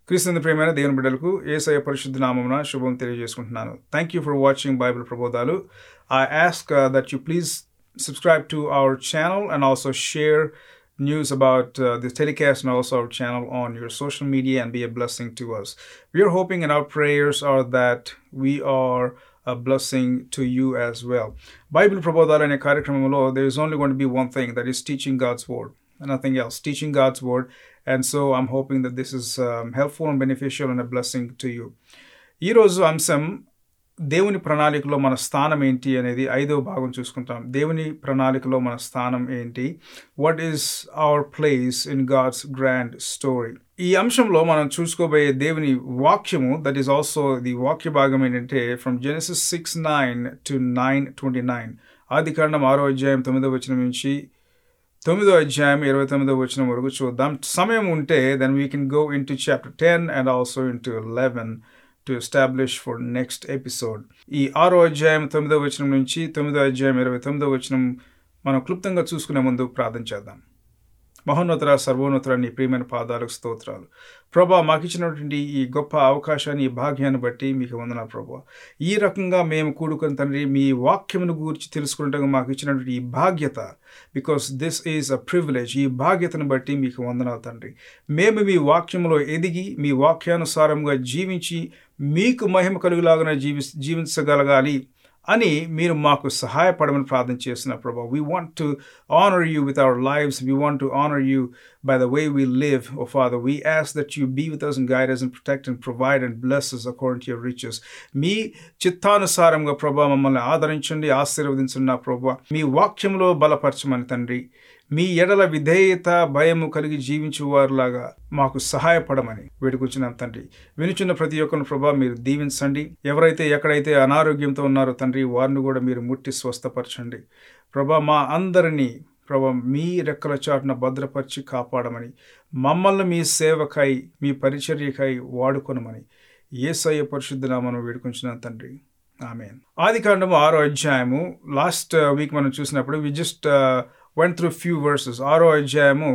క్రీస్తు ప్రియమైన దేవుని బిడ్డలకు ఏసయ పరిశుద్ధ నామమున శుభం తెలియజేసుకుంటున్నాను thank you for watching Bible ప్రబోధాలు I ask that you please subscribe to our channel and also share news about uh, this telecast and also our channel on your social media and be a blessing to us. We are hoping and our prayers are that we are a blessing to you as well. Bible Prabodhara in a karikramamalo, there is only going to be one thing that is teaching God's word. Nothing else, teaching God's word. And so I'm hoping that this is um, helpful and beneficial and a blessing to you. ఈరోజు అంశం దేవుని ప్రణాళికలో మన స్థానం ఏంటి అనేది ఐదవ భాగం చూసుకుంటాం దేవుని ప్రణాళికలో మన స్థానం ఏంటి what is our place in God's grand story ఈ అంశంలో మనం చూసుకోబోయే దేవుని వాక్యము దట్ ఈస్ ఆల్సో ది వాక్య భాగం ఏంటంటే from Genesis six nine to nine twenty nine ఆది కాండం ఆరో అధ్యాయం తొమ్మిదో వచనం నుంచి తొమ్మిదో అధ్యాయం ఇరవై తొమ్మిదో వచ్చిన వరకు చూద్దాం సమయం ఉంటే then we can go into chapter ten and also into eleven to establish for next episode ఈ ఆరో అధ్యాయం తొమ్మిదో వచనం నుంచి తొమ్మిదో అధ్యాయం ఇరవై తొమ్మిదో వచనం మనం క్లుప్తంగా చూసుకునే ముందు ప్రార్థన చేద్దాం మహోన్నతర సర్వోన్నతర నీ ప్రియమైన పాదాలకు స్తోత్రాలు ప్రభా మాకు ఇచ్చినటువంటి ఈ గొప్ప అవకాశాన్ని ఈ భాగ్యాన్ని బట్టి మీకు వందనాలు ప్రభా ఈ రకంగా మేము కూడుకుని తండ్రి మీ వాక్యమును గురించి తెలుసుకుంటే మాకు ఇచ్చినటువంటి ఈ బాధ్యత because this is a privilege ఈ బాధ్యతను బట్టి మీకు వందనాలు తండ్రి మేము మీ వాక్యంలో ఎదిగి మీ వాక్యానుసారంగా జీవించి మీకు మహిమ కలుగులాగా జీవి జీవించగలగాలి అని మీరు మాకు సహాయపడమని ప్రార్థన చేస్తున్న ప్రభా we want to honour you with our lives we want to honour you by the way we live O father we ask that you be with us and guide us and protect and provide and blesses according to your riches మీ చిత్తానుసారంగా ప్రభా మమ్మల్ని ఆదరించండి ఆశీర్వదించండి నా ప్రభా మీ వాక్యంలో బలపరచమని తండ్రి మీ ఎడల విధేయత భయము కలిగి జీవించు వారిలాగా మాకు సహాయపడమని వేడుకొచ్చినాం తండ్రి వినుచున్న ప్రతి ఒక్కరిని ప్రభా మీరు దీవించండి ఎవరైతే ఎక్కడైతే అనారోగ్యంతో ఉన్నారో తండ్రి వారిని కూడా మీరు ముట్టి స్వస్థపరచండి ప్రభా మా అందరినీ ప్రభా మీ రెక్కల చాటున భద్రపరిచి కాపాడమని మమ్మల్ని మీ సేవకై మీ పరిచర్యకై వాడుకొనమని ఏసయ్య పరిశుద్ధనామను వేడుకొంచున్నాం తండ్రి ఆమె ఆది కాండము ఆరో అధ్యాయము లాస్ట్ వీక్ మనం చూసినప్పుడు we just went through few verses ఆరో అధ్యాయము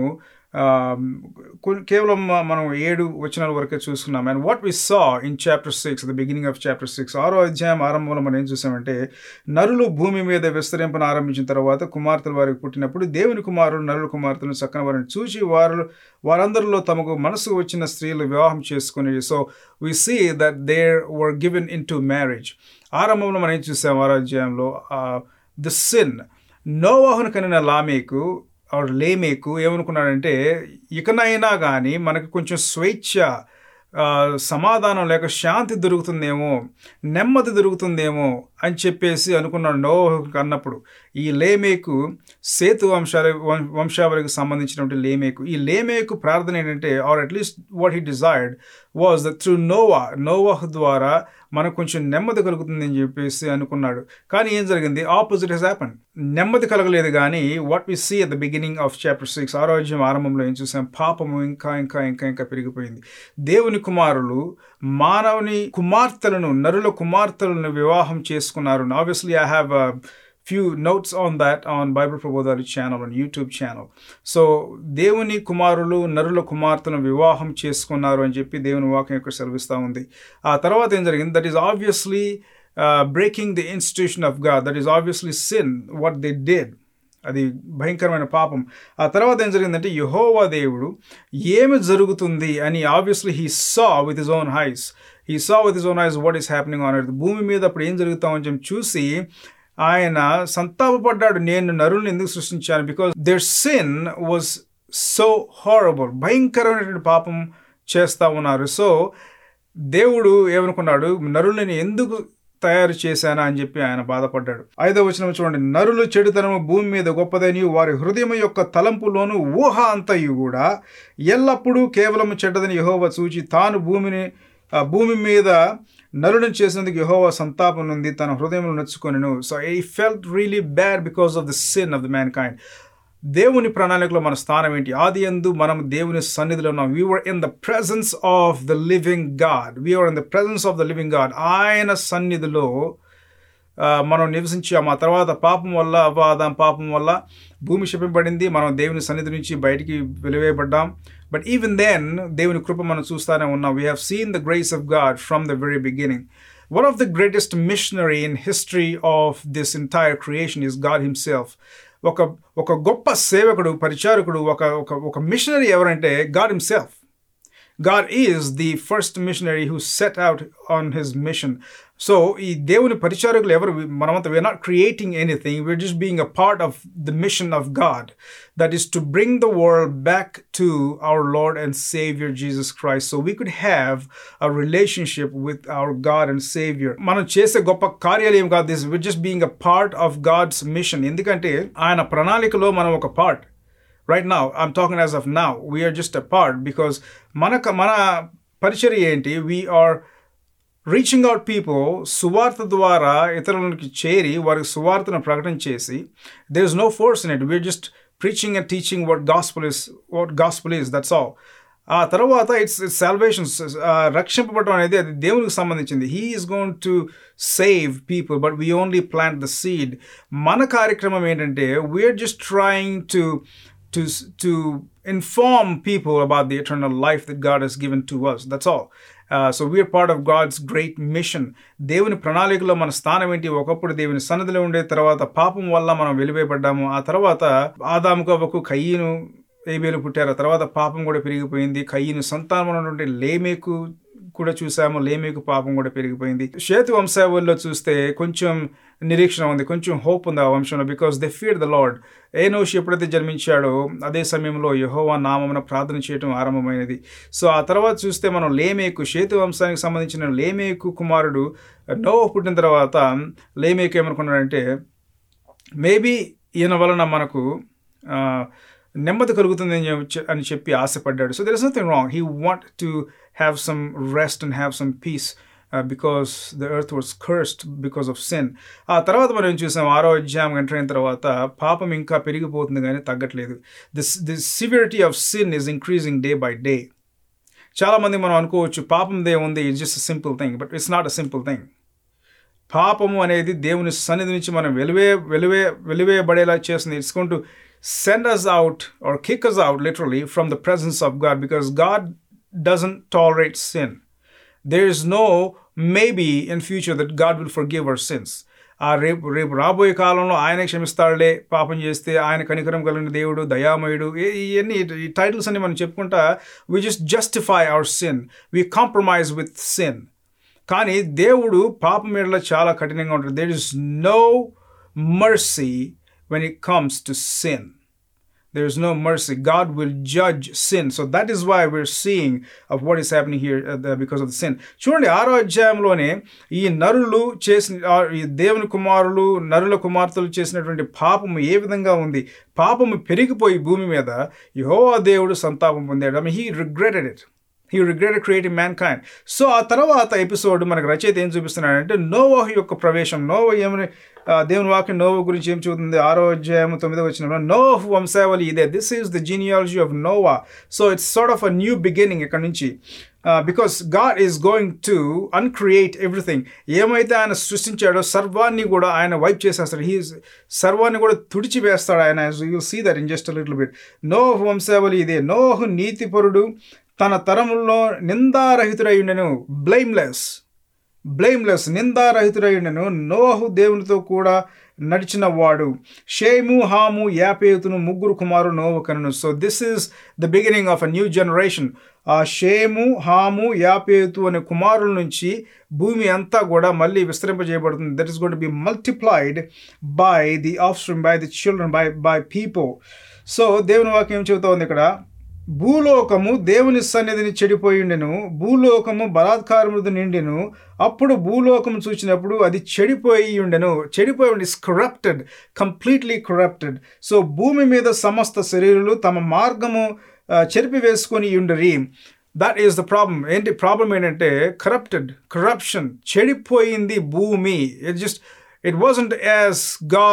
కేవలం మనం ఏడు వచనాల వరకే చూసుకున్నాం and what we saw in chapter six the beginning of chapter six ఆరో అధ్యాయం ఆరంభంలో మనం ఏం చూసామంటే నరులు భూమి మీద విస్తరింపను ఆరంభించిన తర్వాత కుమార్తెలు వారికి పుట్టినప్పుడు దేవుని కుమారుడు నరుల కుమార్తెలను చక్కన వారిని చూసి వారు వారందరిలో తమకు మనసు వచ్చిన స్త్రీలు వివాహం చేసుకుని so we see that there were given into marriage ఆరంభంలో మనం ఏం చూసాం ఆరో అధ్యాయంలో ద సిన్ నోవాహును కనిన లామేకు ఆర్ లేమేకు ఏమనుకున్నాడంటే ఇకనైనా కానీ మనకు కొంచెం స్వేచ్ఛ సమాధానం లేక శాంతి దొరుకుతుందేమో నెమ్మది దొరుకుతుందేమో అని చెప్పేసి అనుకున్నాడు నో అన్నప్పుడు ఈ లేమేకు సేతు వంశాల వంశావళికి సంబంధించినటువంటి లేమేకు ఈ లేమేకు ప్రార్థన ఏంటంటే or at least what he desired was the through Noah Noah ద్వారా మనకు కొంచెం నెమ్మది కలుగుతుంది అని చెప్పేసి అనుకున్నాడు కానీ ఏం జరిగింది ఆపోజిట్ హెస్ హ్యాపన్ నెమ్మది కలగలేదు కానీ what we see at the beginning of chapter six ఆరోగ్యం ఆరంభంలో ఏం చూసాం పాపము ఇంకా ఇంకా ఇంకా ఇంకా పెరిగిపోయింది దేవుని కుమారులు మానవుని కుమార్తెలను నరుల కుమార్తెలను వివాహం చేసుకున్నారు obviously I have few notes on that on Bible Prabodhali channel on YouTube channel. So దేవుని కుమారులు నరుల కుమార్తెను వివాహం చేసుకున్నారు అని చెప్పి దేవుని వాక్యం ఇక్కడ సెలవిస్తూ ఉంది ఆ తర్వాత ఏం జరిగింది that is obviously breaking the institution of God that is obviously sin what they did అది భయంకరమైన పాపం ఆ తర్వాత ఏం జరిగిందంటే యహోవా దేవుడు ఏమి జరుగుతుంది అని obviously he saw with his own eyes he saw with his own eyes what is happening on earth భూమి మీద అప్పుడు ఏం జరుగుతామని చెప్పి చూసి ఆయన సంతాపపడ్డాడు నేను నరుల్ని ఎందుకు సృష్టించాను because their sin was so horrible భయంకరమైనటువంటి పాపం చేస్తూ ఉన్నారు సో దేవుడు ఏమనుకున్నాడు నరులని ఎందుకు తయారు చేశానా అని చెప్పి ఆయన బాధపడ్డాడు ఐదో వచనం చూడండి నరులు చెడుతనము భూమి మీద గొప్పదని వారి హృదయం యొక్క తలంపులోను ఊహ అంతయు కూడా ఎల్లప్పుడూ కేవలం చెడ్డదని యహోవ చూచి తాను భూమిని ఆ భూమి మీద నరులను చేసినందుకు యహోవా సంతాపం ఉంది తన హృదయంలో నచ్చుకొనిను so I felt really bad because of the sin of the mankind దేవుని ప్రణాళికలో మన స్థానం ఏంటి ఆది ఎందు మనం దేవుని సన్నిధిలో ఉన్నాం we are in the presence of the living God we are in the presence of the living God ఆయన సన్నిధిలో ఆ, మనం నివసించాము ఆ తర్వాత పాపం వల్ల అవాదం పాపం వల్ల భూమి శపింపబడింది మనం దేవుని సన్నిధి నుంచి బయటికి వెలివేయబడ్డాం బట్ ఈవెన్ దెన్ దేవుని కృప మనం చూస్తానే ఉన్నాం we have seen the grace of God from the very beginning one of the greatest missionary in history of this entire creation is God himself ఒక ఒక గొప్ప సేవకుడు పరిచారకుడు ఒక ఒక ఒక మిషనరీ ఎవరంటే God himself God is the first missionary who set out on his mission. So ఈ దేవుని పరిచారకులు ఎవరు మనమంతా we're not creating anything we're just being a part of the mission of God that is to bring the world back to our Lord and Savior Jesus Christ so we could have a relationship with our God and Savior మనం చేసే గొప్ప కార్యాలు ఏం కాదు this we're just being a part of God's mission ఎందుకంటే ఆయన ప్రణాళికలో మనం ఒక part right now i'm talking as of now we are just a part because మనక మన పరిచర్య ఏంటి we are reaching out people సువార్త ద్వారా ఇతరులకి చేరి వారికి సువార్తను ప్రకటన చేసి there is no force in it we are just preaching and teaching what gospel is what gospel is that's all ఆ తర్వాత ఇట్స్ ఇట్స్ సాల్వేషన్స్ రక్షింపబడడం అనేది అది దేవునికి సంబంధించింది he is gone to save people but we only plant the seed మన కార్యక్రమం ఏంటంటే we are just trying to to to inform people about the eternal life that God has given to us. That's all. Uh, so we are part of God's great mission. దేవుని ప్రణాళికలో మన స్థానం ఏంటి ఒకప్పుడు దేవుని సన్నదిలో ఉండే తర్వాత పాపం వల్ల మనం వెలివేయబడ్డాము ఆ తర్వాత ఆదాముకు అవ్వకు కయ్యను ఏబేలు పుట్టారు ఆ తర్వాత పాపం కూడా పెరిగిపోయింది కయ్యను సంతానం నుండి లేమేకు కూడా చూసాము లేమేకు పాపం కూడా పెరిగిపోయింది షేతు వంశావళిలో చూస్తే కొంచెం నిరీక్షణ ఉంది కొంచెం హోప్ ఉంది ఆ వంశంలో because they feed the Lord ఏనోషి ఎప్పుడైతే జన్మించాడో అదే సమయంలో యహోవా నామమున ప్రార్థన చేయడం ఆరంభమైనది సో ఆ తర్వాత చూస్తే మనం లేమేకు షేతు వంశానికి సంబంధించిన లేమేకు కుమారుడు నో పుట్టిన తర్వాత లేమేకు ఏమనుకున్నాడంటే మేబీ ఈయన వలన మనకు ఆ, నెమ్మది కలుగుతుంది అని చెప్- అని చెప్పి ఆశపడ్డాడు so there is nothing wrong he want to have some rest and have some peace because the earth was cursed because of sin ఆ తర్వాత మనం ఏం చూసాం ఆరో అధ్యాయం ఎంటర్ అయిన తర్వాత పాపం ఇంకా పెరిగిపోతుంది కానీ తగ్గట్లేదు this this severity of sin is increasing day by day చాలామంది మనం అనుకోవచ్చు పాపం దే ఉంది it's just simple thing but it's not a simple thing పాపము అనేది దేవుని సన్నిధి నుంచి మనం వెలివే వెలివే వెలివేయబడేలా చేస్తుంది it's gone to send us out or kick us out literally from the presence of God because God doesn't tolerate sin there is no maybe in future that God will forgive our sins ఆ రేపు రేపు రాబోయే కాలంలో ఆయన క్షమిస్తాడులే పాపం చేస్తే ఆయన కనికరం కలిగిన దేవుడు దయామయుడు ఏ- ఇవన్నీ ఈ టైటిల్స్ అన్ని మనం చెప్పుకుంటా we just justify our sin we compromise with sin కానీ దేవుడు పాపం మీద చాలా కఠినంగా ఉంటుంది there is no mercy when it comes to sin there is no mercy. God will judge sin. So that is why we're seeing of what is happening here uh, the- because of the sin. చూడండి ఆరో అధ్యాయంలోనే ఈ నరులు చేసిన ఆ, ఈ దేవుని కుమారులు నరుల కుమార్తెలు చేసినటువంటి పాపము ఏ విధంగా ఉంది పాపము పెరిగిపోయి భూమి మీద యెహోవా దేవుడు సంతాపం పొందాడు I mean he regretted it he regretted creating mankind so ఆ తర్వాత ఎపిసోడ్ మనకు రచయిత ఏం చూపిస్తున్నాడంటే నోవహు యొక్క ప్రవేశం నోవ ఏమని ఆ, దేవుని వాక్యం నోవ గురించి ఏం చూస్తుంది ఆరో అధ్యాయం తొమ్మిదో వచ్చిన నోహ్ వంశావళి ఇదే this is the genealogy of Noah so it's sort of a new beginning ఇక్కడ నుంచి because God is going to uncreate everything ఏమైతే ఆయన సృష్టించాడో సర్వాన్ని కూడా ఆయన వైప్ చేసేస్తాడు హీ సర్వాన్ని కూడా తుడిచివేస్తాడు ఆయన you see that in just little bit Noah వంశావళి ఇదే నోహ్ నీతిపరుడు తన తరముల్లో నిందారహితుడై ఉండెను బ్లైమ్లెస్ బ్లైమ్లెస్ నిందారహితుడైనను నోహు దేవునితో కూడా నడిచిన వాడు షేము హాము యాపేతును ముగ్గురు కుమారు నోవు కనును so this is the beginning of a new generation ఆ షేము హాము యాపేతు అనే కుమారుల నుంచి భూమి అంతా కూడా మళ్ళీ విస్తరింపజేయబడుతుంది that is got be multiplied by the of by the children by by people so దేవుని వాక్యం ఏం చెబుతా ఉంది ఇక్కడ భూలోకము దేవుని సన్నిధిని చెడిపోయిండెను భూలోకము బలాత్కారములతో నిండెను అప్పుడు భూలోకము చూసినప్పుడు అది చెడిపోయి ఉండెను చెడిపోయి ఉండి is corrupted completely corrupted so భూమి మీద సమస్త శరీరులు తమ మార్గము ఆ, చెరిపివేసుకొని ఉండరి దట్ ఈస్ ద ప్రాబ్లం ఏంటి ప్రాబ్లం ఏంటంటే కరప్టెడ్ కరప్షన్ చెడిపోయింది భూమి it just it wasn't as God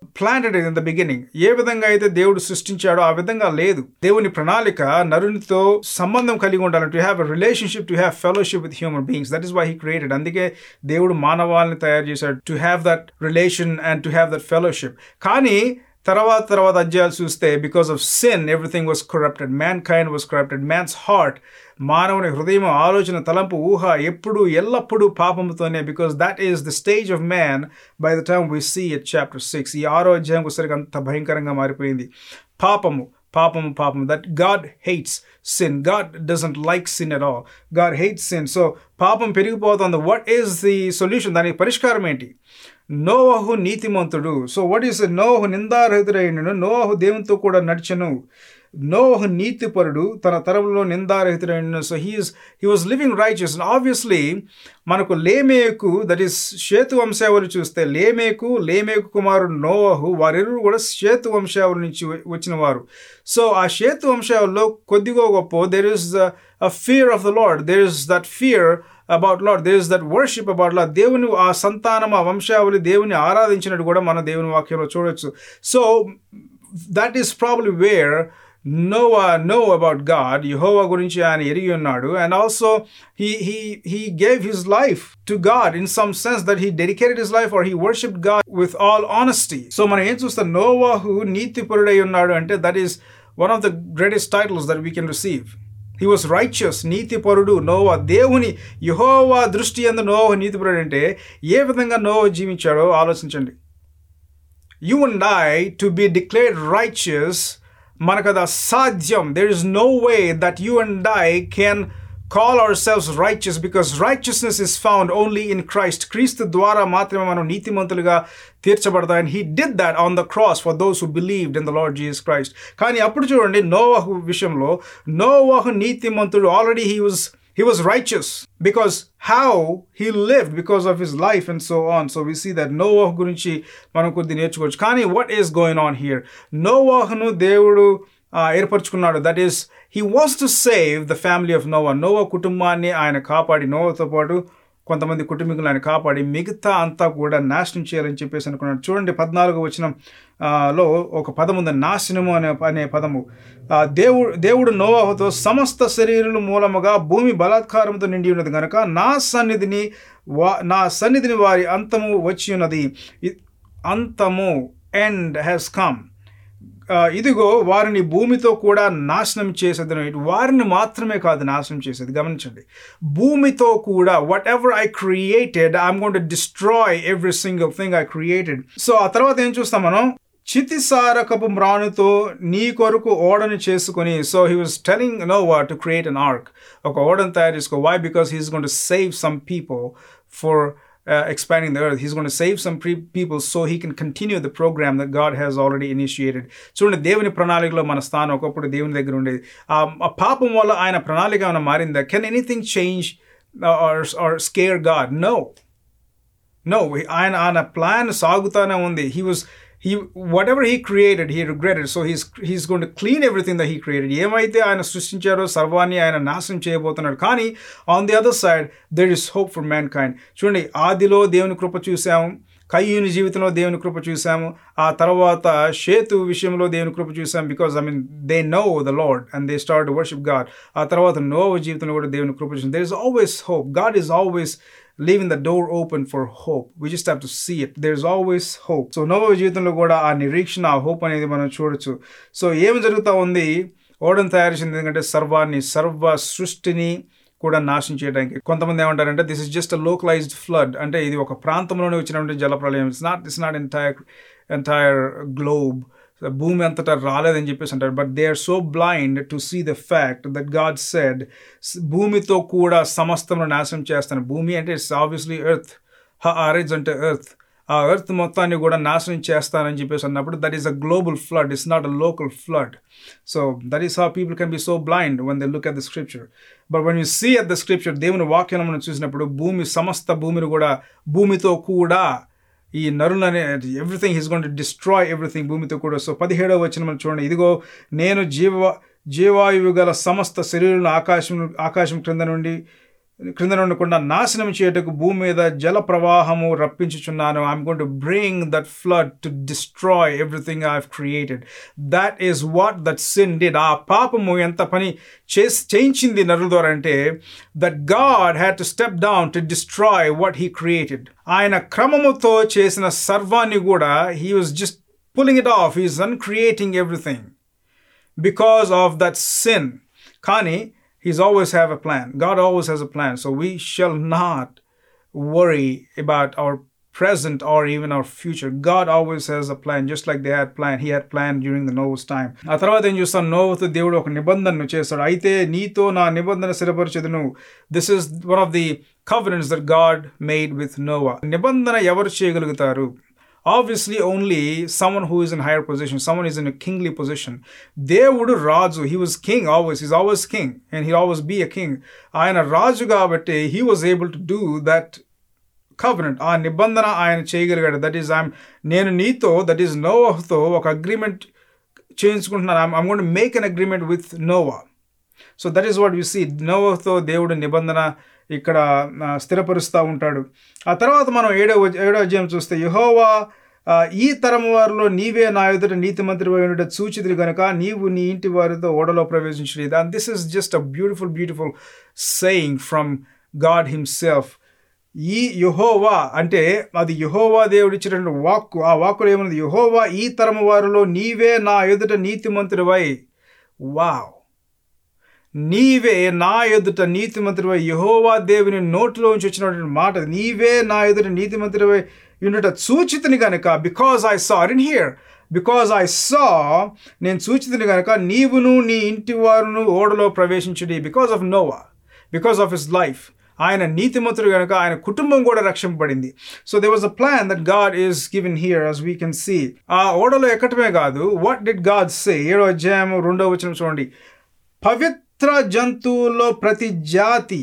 planted in the beginning ఏ విధంగా అయితే దేవుడు సృష్టించాడో ఆ విధంగా లేదు దేవుని ప్రణాళిక నరునితో సంబంధం కలిగి ఉండాలి to have a relationship to have fellowship with human beings that is why he created అందుకే దేవుడు మానవాళిని తయారు చేశాడు to have that relation and to have that fellowship కానీ తర్వాత తర్వాత అధ్యాయాలు చూస్తే because of sin everything was corrupted mankind was corrupted man's heart మానవుని హృదయం ఆలోచన తలంపు ఊహ ఎప్పుడు ఎల్లప్పుడూ పాపముతోనే because that is the stage of man by the time we see at chapter six ఈ ఆరో అధ్యాయం వచ్చేసరికి అంత భయంకరంగా మారిపోయింది పాపము పాపము పాపము that God hates sin God doesn't like sin at all God hates sin so పాపం పెరిగిపోతుంది వాట్ ఈస్ ది సొల్యూషన్ దానికి పరిష్కారం ఏంటి నోవహు నీతిమంతుడు సో వాట్ ఈస్ నోవహు నిందారహితుడైనను నోవహు దేవునితో కూడా నడిచను నోవహు నీతిపరుడు తన తరంలో నిందారహితుడైన so he's he was living righteous obviously మనకు లేమేకు దట్ ఈస్ షేతు వంశావళి చూస్తే లేమేకు లేమేకు కుమారుడు నోవహు వారిరువురు కూడా షేతు వంశావళి నుంచి వచ్చిన వారు సో ఆ షేతు వంశావళిలో కొద్దిగా గొప్ప there is a fear of the Lord there is that fear about Lord there is that worship about Lord దేవుని ఆ సంతానం ఆ వంశావళి దేవుని ఆరాధించినట్టు కూడా మన దేవుని వాక్యంలో చూడొచ్చు so that is probably where Noah know about God యహోవా గురించి ఆయన ఎరిగి ఉన్నాడు and also he he he gave his life to God in some sense that he dedicated his life or he worship God with all honesty so మనం ఏం చూస్తాం నోవాహు నీతిపరుడై ఉన్నాడు అంటే that is one of the greatest titles that we can receive he was righteous నీతిపరుడు Noah దేవుని యహోవా దృష్టి అందు నోవా నీతిపరుడు అంటే ఏ విధంగా నోవా జీవించాడో ఆలోచించండి you and I to be declared righteous మనకు అది అసాధ్యం there is no way that you and I can call our selves righteous because righteousness is found only in Christ క్రీస్తు ద్వారా మాత్రమే మనం నీతిమంతులుగా తీర్చబడతాయి and he did that on the cross for those who believed in the Lord Jesus Christ కానీ అప్పుడు చూడండి నోవాహు విషయంలో నోవాహు నీతిమంతుడు already he was he was righteous because how he lived because of his life and so on so we see that noah గురించి మనం కొద్ది నేర్చుకోవచ్చు కానీ what is going on here నోవాహును దేవుడు ఏర్పరచుకున్నాడు that is he was to save the family of Noah Noah కుటుంబాన్ని ఆయన కాపాడి నోవాతో పాటు కొంతమంది కుటుంబీకులు ఆయన కాపాడి మిగతా అంతా కూడా నాశనం చేయాలని చెప్పేసి అనుకున్నాడు చూడండి పద్నాలుగు వచ్చిన లో ఒక పదం ఉంది నాశనము అనే అనే పదము దేవుడు దేవుడు నోవాహుతో సమస్త శరీరుల మూలముగా భూమి బలాత్కారంతో నిండి ఉన్నది కనుక నా సన్నిధిని వా నా సన్నిధిని వారి అంతము వచ్చి ఉన్నది అంతము ఎండ్ హ్యాస్ కమ్ ఇదిగో వారిని భూమితో కూడా నాశనం చేసేది వారిని మాత్రమే కాదు నాశనం చేసేది గమనించండి భూమితో కూడా whatever I created I'm gonna destroy every single thing I created so ఆ తర్వాత ఏం చూస్తాం మనం చితిసారకపు మ్రానుతో నీ కొరకు ఓడని చేసుకుని so he was telling Noah to create an ark ఒక ఓడను తయారు చేసుకో why because he's gonna to save some people for uh, expanding the earth. He's going to save some pre- people so he can continue the program that God has already initiated. చూడండి దేవుని ప్రణాళికలో మన స్థానం ఒకప్పుడు దేవుని దగ్గర ఉండేది ఆ పాపం వల్ల ఆయన ప్రణాళిక ఏమైనా మారిందా can anything change or scare God no no ఆయన ఆయన ప్లాన్ సాగుతానే ఉంది he was he whatever he created he regretted so he's he's going to clean everything that he created ఏమైతే ఆయన సృష్టించారో సర్వాన్ని ఆయన నాశనం చేయబోతున్నాడు కానీ on the other side there is hope for mankind చూడండి ఆదిలో దేవుని కృప చూసాము కయ్యూని జీవితంలో దేవుని కృప చూసాము ఆ తర్వాత షేతు విషయంలో దేవుని కృప చూసాము because I mean they know the Lord and they start worship God ఆ తర్వాత నోవ జీవితంలో కూడా దేవుని కృప చూసాం there is always hope God is always leaving the door open for hope. We just have to see it. There's always hope. So Noah జీవితంలో కూడా ఆ నిరీక్షణ ఆ హోప్ అనేది మనం చూడొచ్చు సో ఏమి జరుగుతూ ఉంది ఓడను తయారు చేసింది ఎందుకంటే సర్వాన్ని సర్వ సృష్టిని కూడా నాశనం చేయడానికి కొంతమంది ఏమంటారంటే this is just a localized flood అంటే ఇది ఒక ప్రాంతంలోనే వచ్చినటువంటి జలప్రలయం it's not it's not entire entire globe భూమి అంతటా రాలేదని చెప్పేసి అంటారు but they are so blind to see the fact that God said భూమితో కూడా సమస్తమును నాశనం చేస్తాను భూమి అంటే ఇట్స్ ఆబ్వియస్లీ ఎర్త్ ఆరెజ్ అంటే ఎర్త్ ఆ ఎర్త్ మొత్తాన్ని కూడా నాశనం చేస్తానని చెప్పేసి అన్నప్పుడు that is a global flood it's not a local flood so that is how people can be so blind when they look at the scripture but when you see at the scripture దేవుని వాక్యం మనం చూసినప్పుడు భూమి సమస్త భూమిని కూడా భూమితో కూడా ఈ నరులనే everything he's gonna destroy everything భూమితో కూడా సో పదిహేడవ వచ్చిన మనం చూడండి ఇదిగో నేను జీవ జీవాయువు గల సమస్త శరీరులను ఆకాశం ఆకాశం క్రింద నుండి క్రింద ఉండకుండా నాశనం చేయటకు భూమి మీద జల ప్రవాహము రప్పించుచున్నాను I'm gonna bring that flood to destroy everything I created that is what that sin did ఆ పాపము ఎంత పని చేసి చేయించింది నరుల ద్వారా అంటే that God had to step down to destroy what he created ఆయన క్రమముతో చేసిన సర్వాన్ని కూడా he was just pulling it off he's uncreating everything because of that sin కానీ he's always have a plan god always has a plan so we shall not worry about our present or even our future god always has a plan just like they had plan he had planned during the noah's time ఆ తర్వాత ఏం చూస్తాం నోవతో దేవుడు ఒక నిబంధనను చేస్తాడు అయితే నీతో నా నిబంధన స్థిరపరచదును this is one of the covenants that God made with Noah నిబంధన ఎవరు చేయగలుగుతారు obviously only someone who is in higher position someone is in a kingly position దేవుడు రాజు he was king always he's always king and he'll always be a king ఆయన రాజు కాబట్టి he was able to do that covenant ఆ నిబంధన ఆయన చేయగలిగాడు that is I'm నేను నీతో that is నోవాతో ఒక అగ్రిమెంట్ చేయించుకుంటున్నాను I'm gonna make an agreement with Noah so that is what you see నోవాతో దేవుడు నిబంధన ఇక్కడ స్థిరపరుస్తూ ఉంటాడు ఆ తర్వాత మనం ఏడో ఏడో అధ్యాయం చూస్తే యహోవా ఈ తరం వారిలో నీవే నా ఎదుట నీతిమంత్రి ఉండుట సూచితులు కనుక నీవు నీ ఇంటి వారితో ఓడలో ప్రవేశించలేదు and this is just a beautiful beautiful saying from God himself ఈ యహోవా అంటే అది యహోవా దేవుడు ఇచ్చినటువంటి వాక్కు ఆ వాక్కులో ఏమన్నది యహోవా ఈ తరము వారిలో నీవే నా ఎదుట నీతిమంతుడివై వావ్ నీవే నా ఎదుట నీతిమంతుడివై యహోవా దేవుని నోటిలోంచి వచ్చినటువంటి మాట నీవే నా ఎదుట నీతిమంతుడివై యుండట సూచితని కనుక because I saw in here because I saw నేను సూచితని కనుక నీవును నీ ఇంటి వారును ఓడలో ప్రవేశించుడి because of Noah because of his life ఆయన నీతిమంతుడు కనుక ఆయన కుటుంబం కూడా రక్షింపబడింది so they was a plan that God is given here as we can see ఆ ఓడలో ఎక్కటమే కాదు వాట్ డిడ్ గాడ్ సే ఏడో అధ్యాయం రెండో వచనం చూడండి పవిత్ర జంతువుల్లో ప్రతి జాతి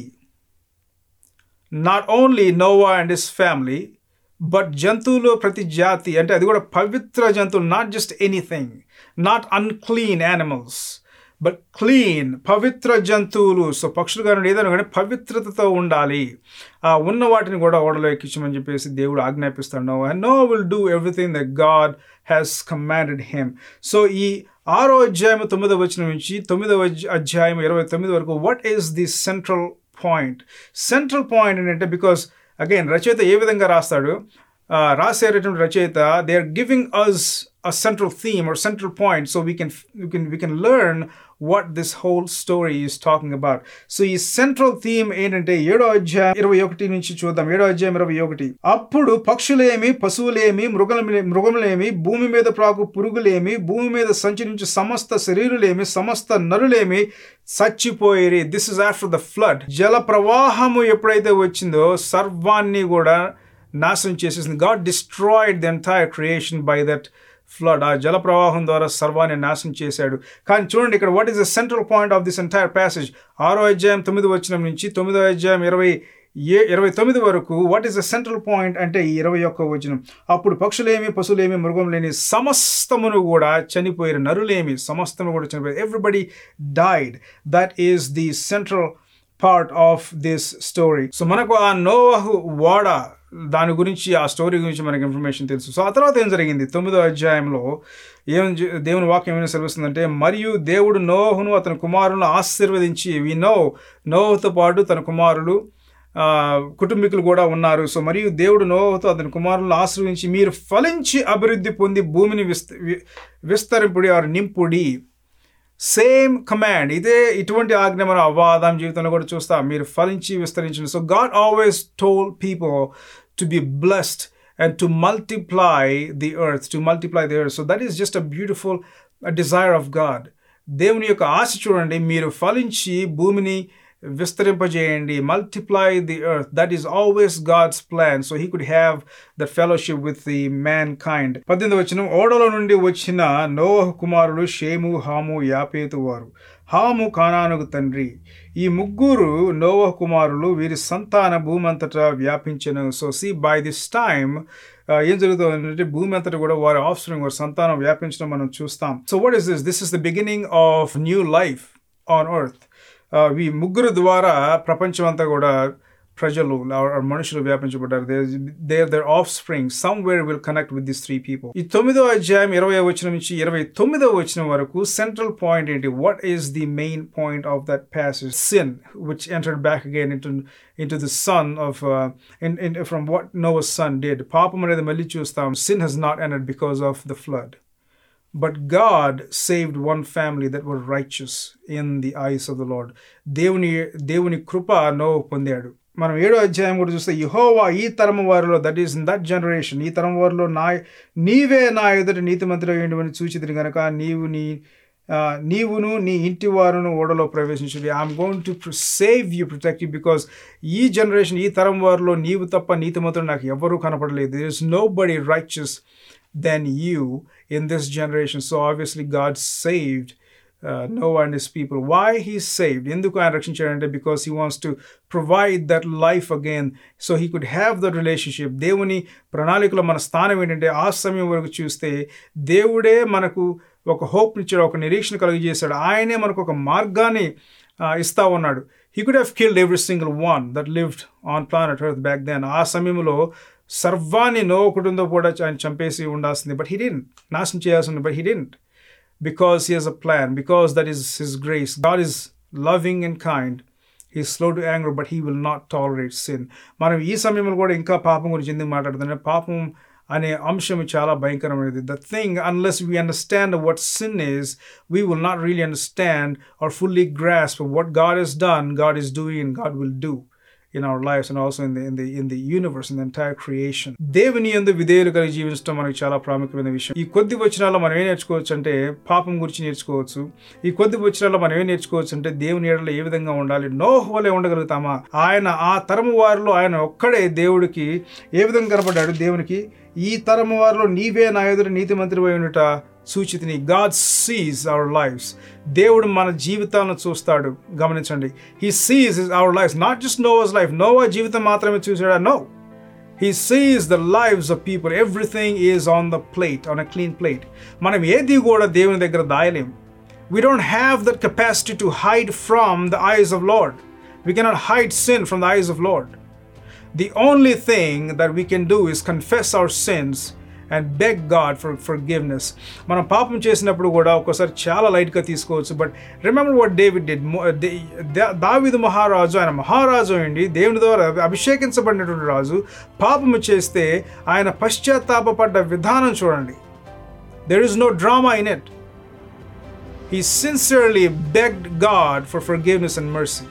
not only Noah and his family but జంతువులో ప్రతి జాతి అంటే అది కూడా పవిత్ర జంతువులు not just anything not unclean animals but clean పవిత్ర జంతువులు సో పక్షులు కానీ ఏదైనా కానీ పవిత్రతతో ఉండాలి ఆ ఉన్న వాటిని కూడా ఓడలో ఎక్కించమని చెప్పేసి దేవుడు ఆజ్ఞాపిస్తాడు Noah and Noah will do everything the God has commanded him so ఈ ఆరో అధ్యాయం తొమ్మిదవ వచ్చిన నుంచి తొమ్మిదవ అధ్యాయం ఇరవై తొమ్మిది వరకు what is the central point central point ఏంటంటే బికాస్ అగైన్ రచయిత ఏ విధంగా రాస్తాడు రాసేటటువంటి రచయిత they are giving us a central theme or central point so we can we can we can learn what this whole story is talking about so ఈ central theme ఏంటంటే ఏడో అధ్యాయం ఇరవై ఒకటి నుంచి చూద్దాం ఏడో అధ్యాయం ఇరవై ఒకటి అప్పుడు పక్షులేమి పశువులేమి మృగల మృగములేమి భూమి మీద ప్రాకు పురుగులేమి భూమి మీద సంచరించు సమస్త శరీరులేమి సమస్త నరులేమి చచ్చిపోయేరి this is after the flood జల ప్రవాహము ఎప్పుడైతే వచ్చిందో సర్వాన్ని కూడా నాశనం చేసేసింది God destroyed the entire creation by that flood ఆ జల ప్రవాహం ద్వారా సర్వాన్ని నాశనం చేశాడు కానీ చూడండి ఇక్కడ what is the central point of this entire passage ఆరో అధ్యాయం తొమ్మిది వచ్చిన నుంచి తొమ్మిదో అధ్యాయం ఇరవై ఏ ఇరవై తొమ్మిది వరకు what is the central point అంటే ఈ ఇరవై ఒక్క వచనం అప్పుడు పక్షులేమి పశువులేమి మృగం లేని సమస్తమును కూడా చనిపోయారు నరులేమి సమస్తము కూడా చనిపోయారు everybody died that is the central part of this story so మనకు ఆ నోవహు వాడ దాని గురించి ఆ స్టోరీ గురించి మనకి ఇన్ఫర్మేషన్ తెలుసు సో ఆ తర్వాత ఏం జరిగింది తొమ్మిదో అధ్యాయంలో ఏం దేవుని వాక్యం ఏమైనా సెలవుస్తుందంటే మరియు దేవుడు నోహును అతని కుమారులను ఆశీర్వదించి వి నో నోహుతో పాటు తన కుమారులు కుటుంబీకులు కూడా ఉన్నారు సో మరియు దేవుడు నోహుతో అతని కుమారులను ఆశ్రయించి మీరు ఫలించి అభివృద్ధి పొంది భూమిని విస్త విస్తరింపుడి ఆరు నింపుడి సేమ్ కమాండ్ ఇదే ఇటువంటి ఆజ్ఞ మనం అవ్వాదాం జీవితంలో కూడా చూస్తాం మీరు ఫలించి విస్తరించండి so God always told people to be blessed and to multiply the earth to multiply the earth so that is just a beautiful desire of God దేవుని యొక్క ఆశ చూడండి మీరు ఫలించి భూమిని విస్తరింపజేయండి multiply the earth that is always God's plan so he could have the fellowship with the mankind పద్దెనిమిది వచ్చిన ఓడలో నుండి వచ్చిన నోహ కుమారుడు షేము హాము యాపేతు వారు హాము కానానుకు తండ్రి ఈ ముగ్గురు నోవ కుమారులు వీరి సంతాన భూమి అంతటా వ్యాపించను so see by this time ఏం జరుగుతుందంటే భూమి అంతటా కూడా వారి ఆఫ్స్ప్రింగ్ వారి సంతానం వ్యాపించడం మనం చూస్తాం so what is this this is the beginning of new life on earth ఈ ముగ్గురు ద్వారా ప్రపంచం అంతా కూడా ప్రజలు or- or మనుషులు వ్యాపించబడ్డారు their their offspring somewhere will connect with this three people ఈ తొమ్మిదో అధ్యాయం ఇరవై వచ్చిన నుంచి ఇరవై తొమ్మిదో వచ్చిన వరకు సెంట్రల్ పాయింట్ ఏంటి what is the main point of that passage sin which entered back again into into the son of from what Noah's son did పాపం అనేది మళ్ళీ చూస్తాం sin has not ended because of the flood But God saved one family that were righteous in the eyes of the Lord. దేవుని దేవుని కృప no పొందాడు మనం ఏడో అధ్యాయం కూడా చూస్తే యహోవా ఈ తరము వారిలో that is in that generation ఈ తరం వారిలో నా నీవే నా ఎదుటి నీతిమంతుడు ఏంటి సూచితుని కనుక నీవు నీ ఆ, నీవును నీ ఇంటి వారును ఓడలో ప్రవేశించుడి I'm going to save you protect you because ఈ జనరేషన్ ఈ తరం వారిలో నీవు తప్ప నీతిమంతుడు నాకు ఎవరూ కనపడలేదు there is nobody righteous than you in this generation. So obviously, God saved uh, Noah and his people. Why he saved? ఎందుకు ఆయన రక్షించాడంటే because he wants to provide that life again so he could have that relationship దేవుని ప్రణాళికలో మన స్థానం ఏంటంటే ఆ సమయం వరకు చూస్తే దేవుడే మనకు ఒక హోప్ ఇచ్చాడు ఒక నిరీక్షణ కలిగజేశాడు ఆయనే మనకు ఒక మార్గాన్ని ఆ, ఇస్తా ఉన్నాడు he could have killed every single one that lived on planet earth back then ఆ సమయంలో సర్వాన్ని నో కుటుంబం కూడా ఆయన చంపేసి ఉండాల్సింది బట్ హీ డెంట్ నాశనం చేయాల్సింది but he didn't because he has a plan, because that is his grace. God is loving and kind. He is slow to anger, but he will not tolerate sin. మనం ఈ సమయంలో కూడా ఇంకా పాపం గురించి ఎందుకు మాట్లాడుతున్నాం పాపం అనే అంశం చాలా భయంకరమైనది the thing unless we understand what sin is we will not really understand or fully grasp what God is done God is doing and God will do in our lives and also in the in the in the universe in the entire creation దేవుని యందు విధేయులు కలిగి జీవించడం మనకి చాలా ప్రాముఖ్యమైన విషయం ఈ కొద్ది వచనాల్లో మనం ఏం నేర్చుకోవచ్చు అంటే పాపం గురించి నేర్చుకోవచ్చు ఈ కొద్ది వచనాల్లో మనం ఏం నేర్చుకోవచ్చు అంటే దేవుని ఏడలో ఏ విధంగా ఉండాలి నోహ్ వలె ఉండగలుగుతామా ఆయన ఆ తరము వారిలో ఆయన ఒక్కడే దేవుడికి ఏ విధంగా కనపడ్డాడు దేవునికి ఈ తరము వారిలో నీవే నా ఎదురు నీతి మంత్రి ఉండుట సూచితిని గాడ్ సీజ్ అవర్ లైఫ్స్ దేవుడు మన జీవితాలను చూస్తాడు గమనించండి he sees our life not just Noah's life Noah జీవితం మాత్రమే చూసాడా no he sees the lives of people everything is on the plate on a clean plate మనం ఏది కూడా దేవుని దగ్గర దాయలేం we don't have that capacity to hide from the eyes of Lord we cannot hide sin from the eyes of Lord The only thing that we can do is confess our sins and beg God for for మనం పాపం చేసినప్పుడు కూడా ఒక్కోసారి చాలా లైట్గా తీసుకోవచ్చు but remember what David did దావిదు మహారాజు ఆయన మహారాజు అండి దేవుని ద్వారా అభిషేకించబడినటువంటి రాజు పాపము చేస్తే ఆయన పశ్చాత్తాపడ్డ విధానం చూడండి there is no drama in it he sincerely begged God for forgiveness and mercy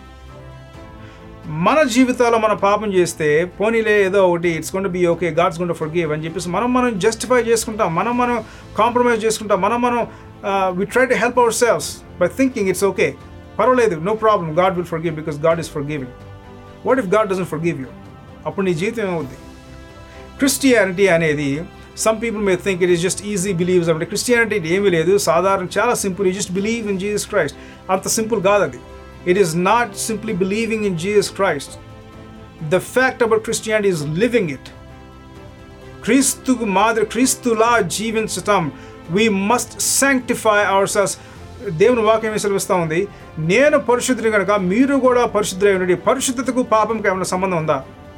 మన జీవితాల్లో మనం పాపం చేస్తే పోనీలే ఏదో ఒకటి it's gonna be okay God's gonna forgive అని చెప్పేసి మనం మనం జస్టిఫై చేసుకుంటాం మనం మనం కాంప్రమైజ్ చేసుకుంటాం మనం మనం we try to help our selves by thinking it's okay పర్వాలేదు no problem God will forgive because God is forgiving what if God doesn't forgive you అప్పుడు నీ జీవితం ఏమవుద్ది క్రిస్టియానిటీ అనేది some people may think it is just easy believes అంటే Christianity ఏమీ లేదు సాధారణ చాలా simple you just believe in Jesus Christ అంత సింపుల్ కాదు అది It is not simply believing in Jesus Christ. The fact about Christianity is living it. క్రీస్తుకు మాదిరి క్రీస్తులా జీవించటం we must sanctify our selves దేవుని వాక్యం సెలవిస్తూ ఉంది నేను పరిశుద్ధుని కనుక మీరు కూడా పరిశుద్ధులై ఉండండి పరిశుద్ధతకు పాపంకి ఏమైనా సంబంధం ఉందా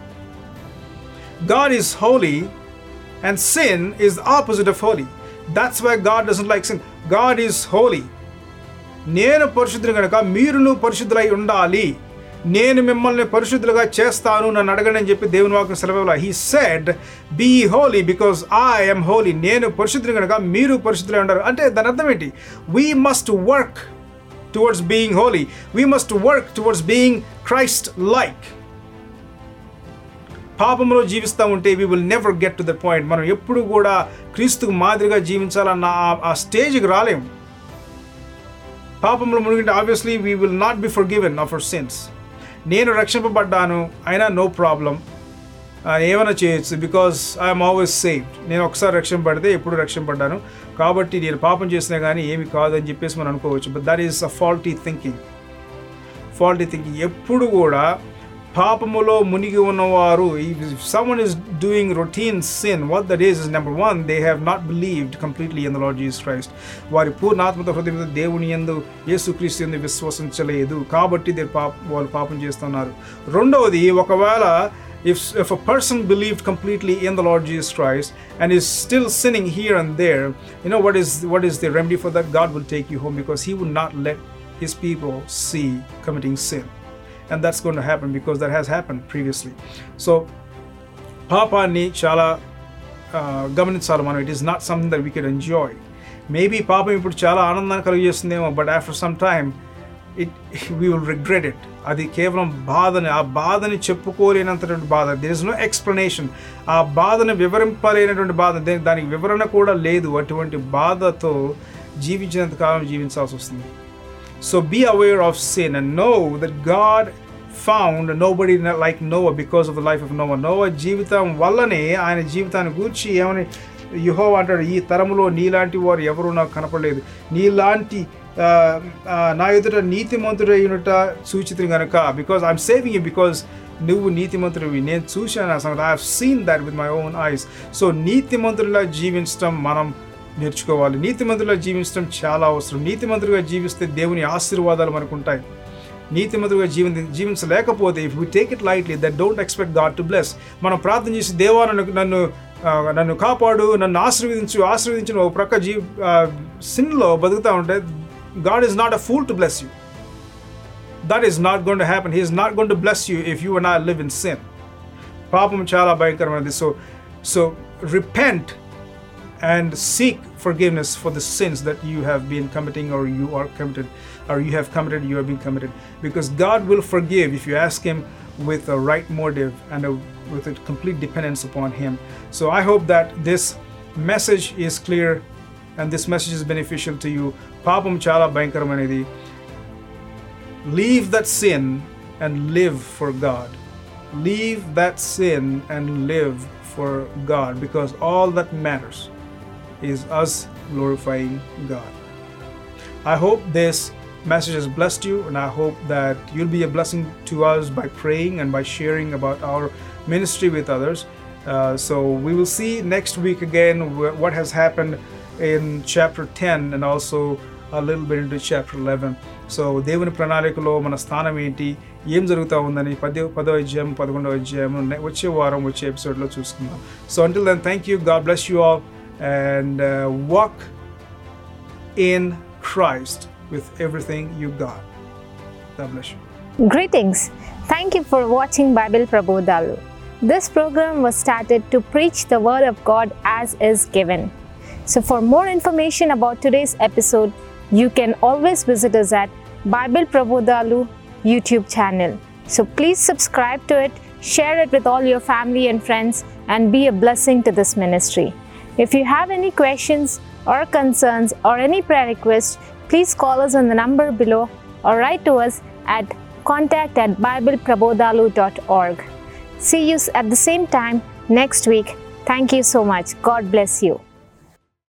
God is holy and sin is opposite of holy that's why God doesn't like sin God is holy నేను పరిశుద్ధుని కనుక మీరును పరిశుద్ధులై ఉండాలి నేను మిమ్మల్ని పరిశుద్ధులుగా చేస్తాను నన్ను అడగండి అని చెప్పి దేవుని వాక్యం సెలవులా he said be holy because I am holy నేను పరిశుద్ధుని కనుక మీరు పరిశుద్ధులై ఉండాలి అంటే దాని అర్థం ఏంటి we must work towards being holy we must work towards being Christ like పాపంలో జీవిస్తూ ఉంటే we will never get to the point మనం ఎప్పుడు కూడా క్రీస్తుకు మాదిరిగా జీవించాలన్న ఆ స్టేజ్కి రాలేము పాపంలో మునిగింటే obviously we will not be forgiven of our sins నేను రక్షింపబడ్డాను అయినా నో ప్రాబ్లం ఏమైనా చేయొచ్చు బికాస్ ఐఎమ్ ఆల్వేస్ సేవ్డ్ నేను ఒకసారి రక్షింపబడితే ఎప్పుడు రక్షింపడ్డాను కాబట్టి నేను పాపం చేసినా కానీ ఏమి కాదు అని చెప్పేసి మనం అనుకోవచ్చు but that is a faulty thinking faulty thinking ఎప్పుడు కూడా పాపములో మునిగి ఉన్నవారు someone is doing routine sin what that is is number one they have not believed completely in the lord jesus christ వారి పూర్ణాత్మత హృదయంతో దేవుని యందు యేసుక్రీస్తు యందు విశ్వసించలేదు కాబట్టి they పాప వాళ్ళు పాపం చేస్తున్నారు రెండవది ఒకవేళ if, if a person believed completely in the Lord Jesus Christ and is still sinning here and there, you know what is what is the remedy for that? God will take you home because He will not let His people see committing sin, and that's going to happen because that has happened previously. So, పాపాన్ని చాలా గమనించాలి మనం it is not something that we can enjoy maybe పాపం ఇప్పుడు చాలా ఆనందాన్ని కలిగజేస్తుందేమో but after some time it we will regret it అది కేవలం బాధని ఆ బాధని చెప్పుకోలేనంతటువంటి బాధ దిర్ ఇస్ నో ఎక్స్ప్లెనేషన్ ఆ బాధను వివరింపలేనటువంటి బాధ దే- దానికి వివరణ కూడా లేదు అటువంటి బాధతో జీవించినంత కాలం జీవించాల్సి వస్తుంది so be aware of sin and know that God found nobody like Noah because of the life of Noah Noah జీవితం వల్లనే ఆయన జీవితాన్ని గూర్చి ఏమని యుహో అంటాడు ఈ తరములో నీలాంటి వారు ఎవరు నాకు కనపడలేదు నీలాంటి ఆ, ఆ, నా ఎదుట నీతిమంతుడు అయినట సూచితం కనుక because I'm saving you because నువ్వు నీతిమంతుడివి నేను చూశాను ఆ సంగతి I have seen that with my own eyes so నీతిమంతుడిలా జీవించడం మనం నేర్చుకోవాలి నీతిమంతుడిలా జీవించడం చాలా అవసరం నీతిమంతుడిగా జీవిస్తే దేవుని ఆశీర్వాదాలు మనకు ఉంటాయి నీతిమంతుడిగా జీవి జీవించలేకపోతే if we take it lightly that don't expect God to bless మనం ప్రార్థన చేసి దేవా నన్ను నన్ను ఆ, నన్ను కాపాడు నన్ను ఆశీర్వదించు ఆశీర్వదించిన ఒక ప్రక్క జీ సిన్లో బతుకుతా ఉంటే God is not a fool to bless you that is not gonna happen he is not gonna bless you if you not live in sin పాపం చాలా భయంకరమైనది so so repent and seek forgiveness for the sins that you have been committing or you are committed or you have committed you have been committed because god will forgive if you ask him with a right motive and a, with a complete dependence upon him so i hope that this message is clear and this message is beneficial to you పాపం చాలా భయంకరమైనది leave that sin and live for god leave that sin and live for god because all that matters is us glorifying God. I hope this message has blessed you, and I hope that you'll be a blessing to us by praying and by sharing about our ministry with others. Uh, so we will see next week again wh- what has happened in chapter 10 and also a little bit into chapter 11. So దేవుని ప్రణాళికలో మన స్థానం ఏంటి ఏం జరుగుతూ ఉందని పదో పదో అధ్యాయం పదకొండవ అధ్యాయం నె- వచ్చే వారం వచ్చే ఎపిసోడ్లో చూసుకుందాం so until then thank you God bless you all and uh, walk in Christ with everything you got. God bless you. Greetings. Thank you for watching Bible Prabodhalu. This program was started to preach the Word of God as is given. So, for more information about today's episode, you can always visit us at Bible Prabodhalu YouTube channel. So, please subscribe to it, share it with all your family and friends, and be a blessing to this ministry. If you have any questions or concerns or any prayer requests, please call us on the number below or write to us at contact at bibleprabodhalu.org. See you at the same time next week. Thank you so much. God bless you.